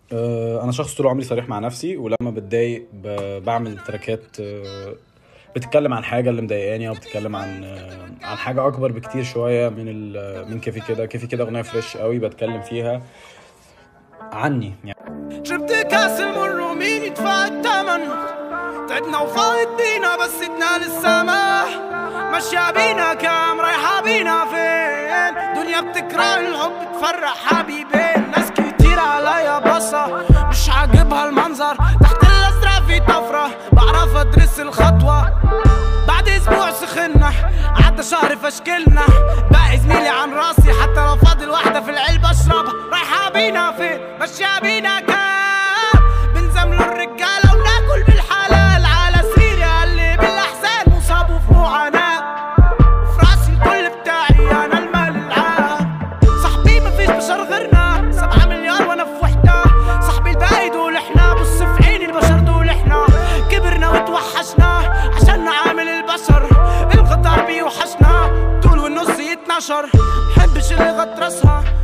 آه، انا شخص طول عمري صريح مع نفسي ولما بتضايق ب- بعمل تراكات آه، بتتكلم عن حاجه اللي مضايقاني او بتتكلم عن آه، عن حاجه اكبر بكتير شويه من ال- من كيفي كده كيفي كده اغنيه فريش قوي بتكلم فيها عني يعني شربت كاس المر ومين يدفع الثمن تعبنا وفايت بينا بس ادنا للسماح ماشية بينا كام رايحة بينا فين دنيا بتكره الحب تفرح حبيبين ناس كتير عليا بصة مش عاجبها المنظر تحت الأسرة في طفرة بعرف أدرس الخطوة بعد اسبوع سخنا عدى شهر فشكلنا باقي زميلي عن راسي حتى لو فاضل واحدة في العلبة اشربها رايحة بينا فين ماشية بينا كام بنزملوا الرجالة وناكل بالحلال على سريري اللي بالاحزان مصاب وفي معاناة في راسي الكل بتاعي انا المال العام صاحبي مفيش بشر غيرنا سبعة مليار وانا في وحدة صاحبي الباقي دول احنا بص في عيني البشر دول احنا كبرنا وتوحشنا عشان نعامل البشر القطار بيوحشنا طول والنص يتنشر محبش اللي غطرسها